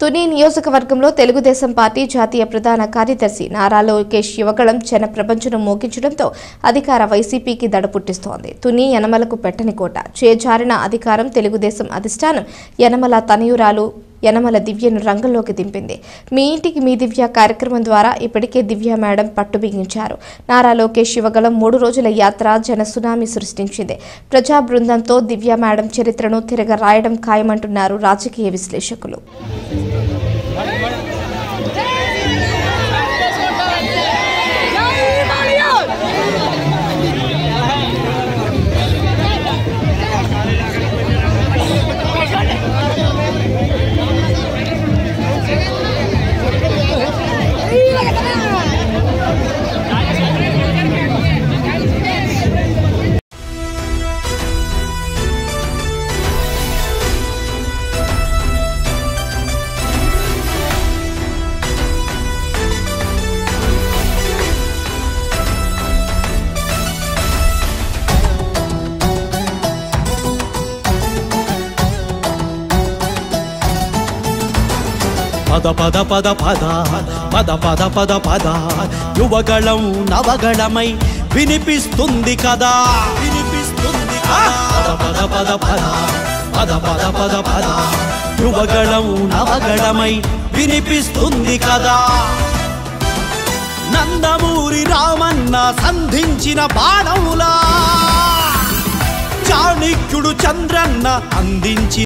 తుని నియోజకవర్గంలో తెలుగుదేశం పార్టీ జాతీయ ప్రధాన కార్యదర్శి నారా లోకేష్ యువగళం జన ప్రపంచను మోగించడంతో అధికార వైసీపీకి దడ పుట్టిస్తోంది తుని యనమలకు పెట్టని కోట చేజారిన అధికారం తెలుగుదేశం అధిష్టానం యనమల తనయురాలు యనమల దివ్యను రంగంలోకి దింపింది మీ ఇంటికి మీ దివ్య కార్యక్రమం ద్వారా ఇప్పటికే దివ్య మేడం పట్టు బిగించారు నారా లోకేష్ యువగలం మూడు రోజుల యాత్ర జన సునామీ సృష్టించింది ప్రజా బృందంతో దివ్య మేడం చరిత్రను తిరగ రాయడం ఖాయమంటున్నారు రాజకీయ విశ్లేషకులు పద పద పద పద పద పద పద పద యువగళం నవగళమై వినిపిస్తుంది కదా వినిపిస్తుంది కదా పద పద పద పద పద పద పద యువగళం నవగళమై వినిపిస్తుంది కదా నందమూరి రామన్న సంధించిన బాణములా చాణిక్యుడు చంద్రన్న అందించి